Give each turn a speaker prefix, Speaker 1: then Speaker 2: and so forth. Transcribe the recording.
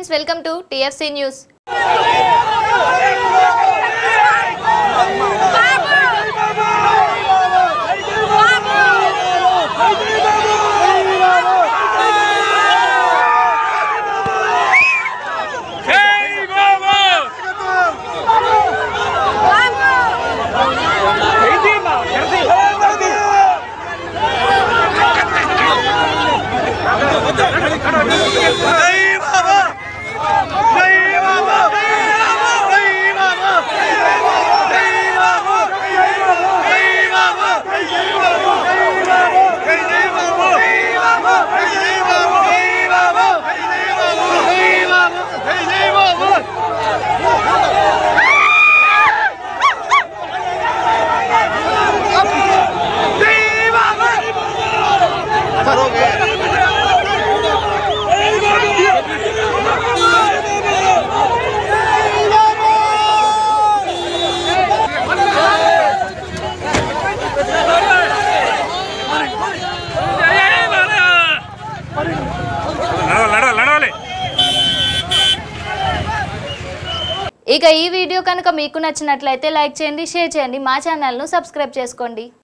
Speaker 1: friends welcome to TFC news
Speaker 2: జై బాబా నడవాలి నడవాలి
Speaker 1: ఇక ఈ వీడియో కనుక మీకు నచ్చినట్లయితే లైక్ చేయండి షేర్ చేయండి మా ఛానల్ను సబ్స్క్రైబ్ చేసుకోండి